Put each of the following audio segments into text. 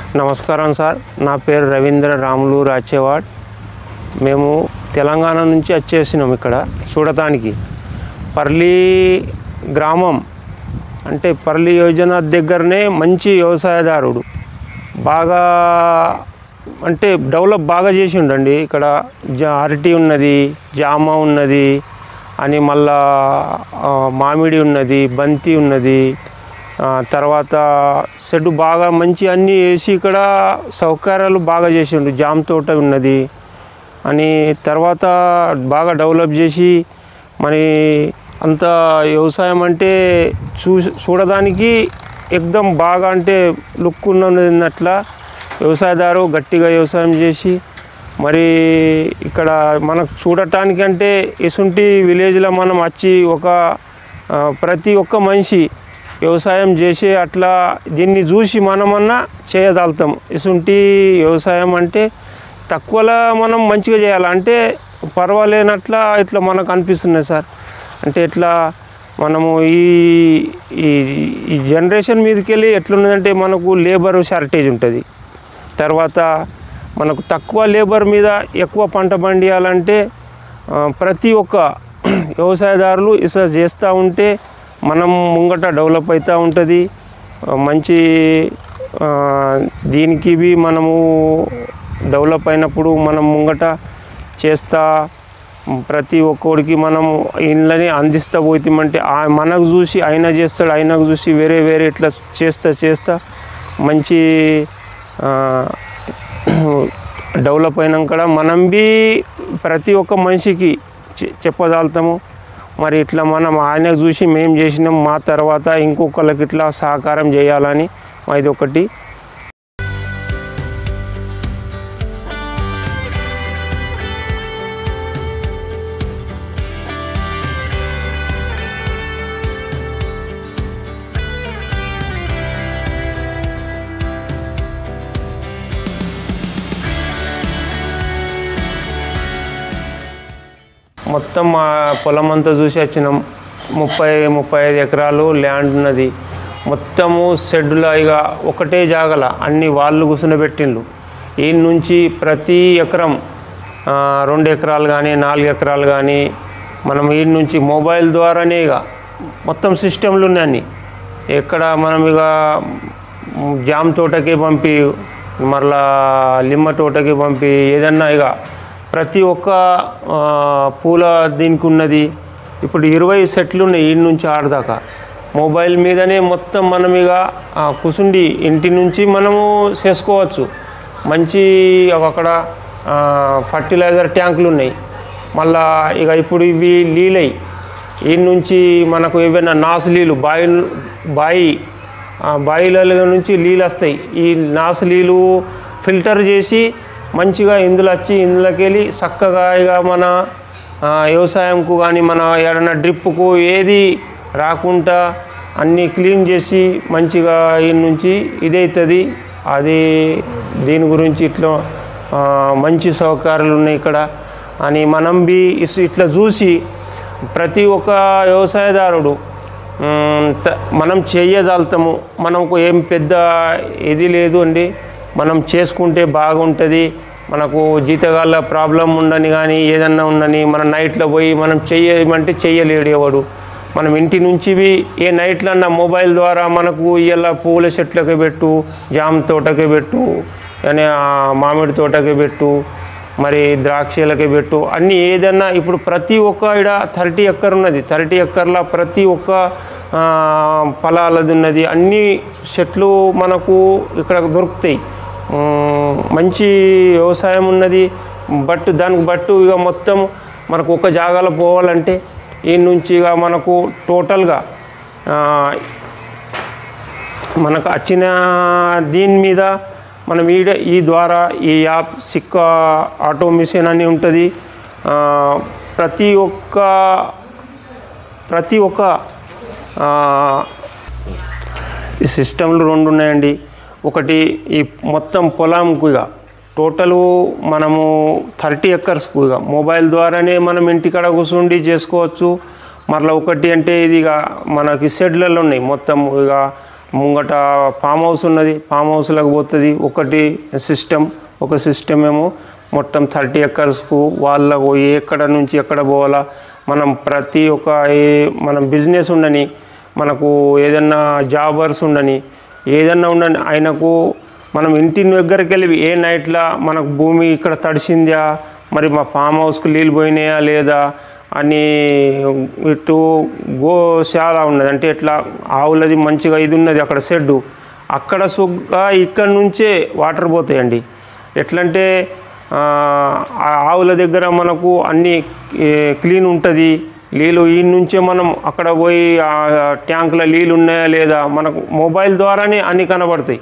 నమస్కారం సార్ నా పేరు రవీంద్ర రాములు రాచేవాడ్ మేము తెలంగాణ నుంచి వచ్చేసినాం ఇక్కడ చూడటానికి పర్లి గ్రామం అంటే పర్లి యోజన దగ్గరనే మంచి వ్యవసాయదారుడు బాగా అంటే డెవలప్ బాగా చేసి ఉండండి ఇక్కడ జా అరటి ఉన్నది జామ ఉన్నది అని మళ్ళా ఆ, మామిడి ఉన్నది బంతి ఉన్నది ఆ, తర్వాత షెడ్ బాగా మంచి అన్నీ వేసి ఇక్కడ సౌకర్యాలు బాగా చేసిండు జామ తోట ఉన్నది అని తర్వాత బాగా డెవలప్ చేసి మరి అంత వ్యవసాయం అంటే చూ చూడడానికి ఎక్దం బాగా అంటే లుక్ ఉన్నట్ల వ్యవసాయదారు గట్టిగా వ్యవసాయం చేసి మరి ఇక్కడ మనకు చూడటానికి అంటే ఇసుంటి విలేజ్లో మనం వచ్చి ఒక ఆ, ప్రతి ఒక్క మనిషి వ్యవసాయం చేసే అట్లా దీన్ని చూసి మనమన్నా చేయగలుగుతాం ఇసుంటి వ్యవసాయం అంటే తక్కువలో మనం మంచిగా చేయాలి అంటే పర్వాలేనట్ల ఇట్లా మనకు అనిపిస్తున్నాయి సార్ అంటే ఇట్లా మనము ఈ ఈ ఈ జనరేషన్ మీదకి వెళ్ళి ఎట్లున్నదంటే మనకు లేబర్ షార్టేజ్ ఉంటుంది తర్వాత మనకు తక్కువ లేబర్ మీద ఎక్కువ పంట పండియాలంటే ఆ, ప్రతి ఒక్క వ్యవసాయదారులు ఇస చేస్తూ ఉంటే మనం ముంగట డెవలప్ అవుతూ ఉంటుంది ఆ, మంచి ఆ, దీనికి ఇవి మనము డెవలప్ అయినప్పుడు మనం ముంగట చేస్తా ప్రతి ఒక్కడికి మనము ఇళ్ళని అందిస్తా పోతామంటే ఆ మనకు చూసి ఆయన చేస్తాడు ఆయనకు చూసి వేరే వేరే ఇట్లా చేస్తా చేస్తా మంచి ఆ, డెవలప్ అయినాక మనం బి ప్రతి ఒక్క మనిషికి చె- చెప్పగలుగుతాము మరి ఇట్లా మనం ఆయనకు చూసి మేము చేసినాం మా తర్వాత ఇంకొకళ్ళకి ఇట్లా సహకారం చేయాలని ఇది ఒకటి మొత్తం మా పొలం అంతా చూసి వచ్చినాం ముప్పై ముప్పై ఐదు ఎకరాలు ల్యాండ్ ఉన్నది మొత్తము షెడ్లో ఇక ఒకటే జాగల అన్ని వాళ్ళు కూర్చునబెట్టిండ్రు ఈ నుంచి ప్రతి ఎకరం ఆ, రెండు ఎకరాలు కానీ నాలుగు ఎకరాలు కానీ మనం ఈ నుంచి మొబైల్ ద్వారానే ఇక మొత్తం సిస్టంలు ఉన్నాయి అన్ని ఎక్కడ మనం ఇక మ్, జామ తోటకి పంపి మరలా లిమ్మ తోటకి పంపి ఏదన్నా ఇక ప్రతి ఒక్క ఆ, పూల దీనికి ఉన్నది ఇప్పుడు ఇరవై సెట్లు ఉన్నాయి ఈ నుంచి ఆడదాకా మొబైల్ మీదనే మొత్తం మనం ఇక ఆ, కుసుండి ఇంటి నుంచి మనము చేసుకోవచ్చు మంచి అక్కడ ఫర్టిలైజర్ ట్యాంకులు ఉన్నాయి మళ్ళా ఇక ఇప్పుడు ఇవి లీలై ఈ నుంచి మనకు ఏవైనా నాసులీలు బాయి బాయి ఆ బాయిల నుంచి నీళ్ళు వస్తాయి ఈ నాసు నీళ్ళు ఫిల్టర్ చేసి మంచిగా ఇందులో వచ్చి ఇందులోకి వెళ్ళి చక్కగా ఇక మన ఆ, వ్యవసాయంకు కానీ మన ఏడన్నా డ్రిప్పుకు ఏది రాకుండా అన్నీ క్లీన్ చేసి మంచిగా ఈ నుంచి ఇదవుతుంది అది దీని గురించి ఇట్లా ఆ, మంచి సౌకర్యాలు ఉన్నాయి ఇక్కడ అని మనం బి ఇస్- ఇట్లా చూసి ప్రతి ఒక్క వ్యవసాయదారుడు మ్, త- మనం చేయగలుగుతాము మనకు ఏం పెద్ద ఇది లేదు అండి మనం చేసుకుంటే బాగుంటుంది మనకు జీతగాళ్ళ ప్రాబ్లం ఉండని కానీ ఏదన్నా ఉండని మన నైట్లో పోయి మనం చెయ్యమంటే చెయ్యలేడు ఎవడు మనం ఇంటి నుంచి ఏ నైట్లో అన్న మొబైల్ ద్వారా మనకు ఇలా పూల చెట్లకి పెట్టు జామ తోటకి పెట్టు అని ఆ మామిడి తోటకి పెట్టు మరి ద్రాక్షలకి పెట్టు అన్నీ ఏదన్నా ఇప్పుడు ప్రతి ఒక్క ఇడ థర్టీ ఎక్కర్ ఉన్నది థర్టీ ఎక్కర్ల ప్రతి ఒక్క ఆ, ఫలాలది ఉన్నది అన్ని చెట్లు మనకు ఇక్కడ దొరుకుతాయి ఉమ్, మంచి వ్యవసాయం ఉన్నది బట్ దానికి బట్టు ఇక మొత్తం మనకు ఒక జాగాలో పోవాలంటే ఈ నుంచి ఇక మనకు టోటల్గా ఆ, మనకు వచ్చిన దీని మీద మనం ఈ ఈ ద్వారా ఈ యాప్ సిక్క ఆటో మిషన్ అని ఉంటుంది ఆ, ప్రతి ఒక్క ప్రతి ఒక్క ఆ, ఈ సిస్టంలు రెండు ఉన్నాయండి ఒకటి ఈ మొత్తం పొలంకు ఇక టోటలు మనము థర్టీ ఎకర్స్కు ఇక మొబైల్ ద్వారానే మనం ఇంటికాడ కూర్చుండి చేసుకోవచ్చు మరలా ఒకటి అంటే ఇది ఇక మనకి షెడ్లలో ఉన్నాయి మొత్తం ఇక ముంగట ఫామ్ హౌస్ ఉన్నది ఫామ్ హౌస్లకు పోతుంది ఒకటి సిస్టమ్ ఒక సిస్టమ్ ఏమో మొత్తం థర్టీ ఎకర్స్కు వాళ్ళకు ఎక్కడ నుంచి ఎక్కడ పోవాలా మనం ప్రతి ఒక్క ఏ- మనం బిజినెస్ ఉండని మనకు ఏదన్నా జాబర్స్ ఉండని ఏదన్నా ఉండని ఆయనకు మనం ఇంటి దగ్గరికి వెళ్ళి ఏ నైట్లో మనకు భూమి ఇక్కడ తడిసిందా మరి మా ఫామ్ హౌస్కి నీళ్ళు పోయినాయా లేదా అని ఇటు గోశాల ఉన్నది అంటే ఇట్లా ఆవులది మంచిగా ఇది ఉన్నది అక్కడ షెడ్డు అక్కడ సుగ్గా ఇక్కడ నుంచే వాటర్ పోతాయండి ఎట్లంటే ఆ, ఆ ఆవుల దగ్గర మనకు అన్ని ఏ, క్లీన్ ఉంటుంది నీళ్ళు ఈ నుంచే మనం అక్కడ పోయి ఆ ట్యాంకులో నీళ్ళు ఉన్నాయా లేదా మనకు మొబైల్ ద్వారానే అన్నీ కనబడతాయి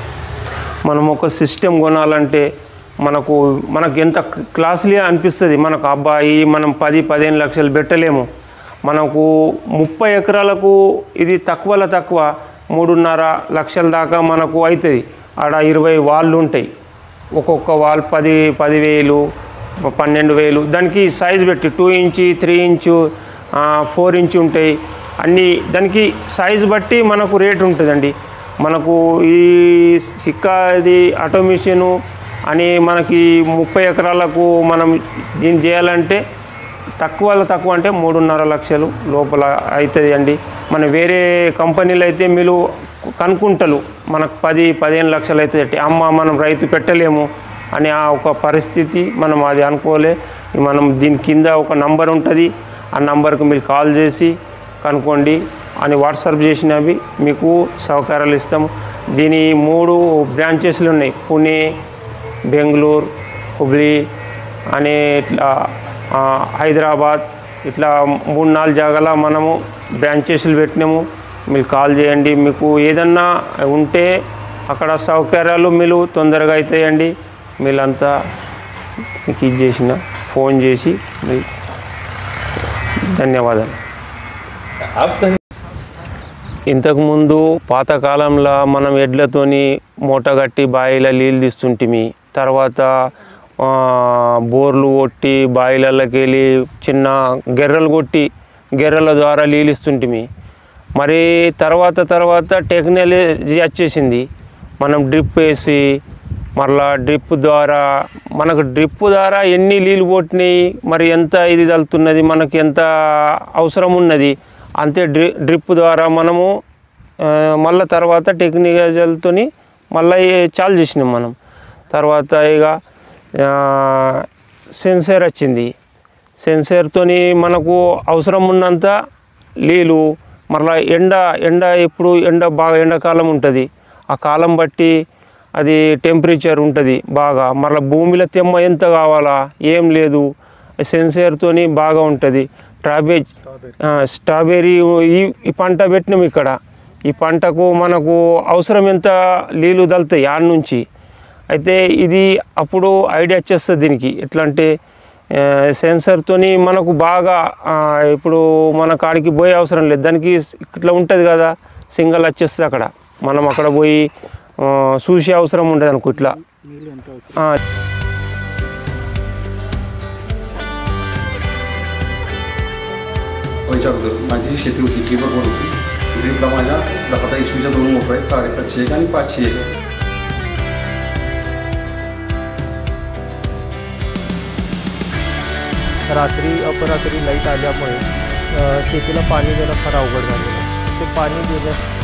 మనం ఒక సిస్టమ్ కొనాలంటే మనకు మనకు ఎంత క్లాస్లీ అనిపిస్తుంది మనకు అబ్బాయి మనం పది పదిహేను లక్షలు పెట్టలేము మనకు ముప్పై ఎకరాలకు ఇది తక్కువలో తక్కువ మూడున్నర లక్షల దాకా మనకు అవుతుంది ఆడ ఇరవై వాళ్ళు ఉంటాయి ఒక్కొక్క వాల్ పది పదివేలు పన్నెండు వేలు దానికి సైజ్ పెట్టి two inch three inch four inch ఉంటాయి అన్నీ దానికి సైజ్ బట్టి మనకు రేట్ ఉంటుందండి మనకు ఈ సిక్కా ఇది ఆటోమేషను అని మనకి ముప్పై ఎకరాలకు మనం దీన్ని చేయాలంటే తక్కువలో తక్కువ అంటే మూడున్నర లక్షలు లోపల అవుతుంది అండి మన వేరే కంపెనీలు అయితే మీరు కనుక్కుంటలు మనకు పది పదిహేను లక్షలు అవుతుంది అమ్మ మనం రైతు పెట్టలేము అనే ఆ ఒక పరిస్థితి మనం అది అనుకోలే మనం దీని కింద ఒక నంబర్ ఉంటుంది ఆ నంబర్కి మీరు కాల్ చేసి కనుక్కోండి అని వాట్సాప్ చేసినవి మీకు సహకారాలు ఇస్తాము దీని మూడు బ్రాంచెస్లు ఉన్నాయి పుణే బెంగళూరు హుబ్లీ అనే ఇట్లా ఆ, హైదరాబాద్ ఇట్లా మూడు నాలుగు జాగాల మనము బ్రాంచెస్లు పెట్టినాము మీరు కాల్ చేయండి మీకు ఏదన్నా ఉంటే అక్కడ సౌకర్యాలు మీరు తొందరగా అవుతాయండి మీరంతా మీకు ఇది చేసిన ఫోన్ చేసి మీ ధన్యవాదాలు आप कहीं ఇంతకుముందు పాతకాలంలో మనం ఎడ్లతోని మూట కట్టి బావిలో నీళ్ళు తీస్తుంటిమి తర్వాత ఆ, బోర్లు కొట్టి బావిలలోకి వెళ్ళి చిన్న గెర్రలు కొట్టి గెర్రల ద్వారా నీళ్ళు ఇస్తుంటిమి మరి తర్వాత తర్వాత టెక్నాలజీ వచ్చేసింది మనం డ్రిప్ వేసి మరలా డ్రిప్ ద్వారా మనకు డ్రిప్ ద్వారా ఎన్ని నీళ్ళు కొట్టినాయి మరి ఎంత ఇది తలుతున్నది మనకి ఎంత అవసరం ఉన్నది అంతే డ్రి డ్రిప్ ద్వారా మనము ఆ, మళ్ళా తర్వాత టెక్నికల్తో మళ్ళీ చాలు చేసినాం మనం తర్వాత ఇక ఆ, సెన్సర్ వచ్చింది సెన్సర్తోని మనకు అవసరం ఉన్నంత నీళ్ళు మరలా ఎండ ఎండ ఎప్పుడు ఎండ బాగా ఎండాకాలం ఉంటుంది ఆ కాలం బట్టి అది టెంపరేచర్ ఉంటుంది బాగా మరలా భూమిలో తెమ్మ ఎంత కావాలా ఏం లేదు సెన్సర్తోని బాగా ఉంటుంది ట్రాబేజ్ స్ట్రాబెర్రీ ఈ ఈ పంట పెట్టినాం ఇక్కడ ఈ పంటకు మనకు అవసరం ఎంత నీళ్ళు దలుతాయి ఆడ నుంచి అయితే ఇది అప్పుడు ఐడియా వచ్చేస్తుంది దీనికి ఎట్లా అంటే ఆ, సెన్సర్తోని మనకు బాగా ఆ, ఇప్పుడు మన కాడికి పోయే అవసరం లేదు దానికి ఇట్లా ఉంటుంది కదా సింగల్ వచ్చేస్తుంది అక్కడ మనం అక్కడ పోయి ఆ, చూసే అవసరం ఉండదు అనుకో ఇట్లా ఆ, व्हायच्या अगोदर माझी जी शेती होती ड्रीपवर होती ड्रीपला माझ्या दहा दहा इसवीच्या दोन मोटर आहेत साडेसातशे एक आणि पाचशे एक आहे. रात्री अपरात्री लाईट आल्यामुळे अ, शेतीला पाणी देणं फार अवघड झालेलं आहे ते पाणी देण्या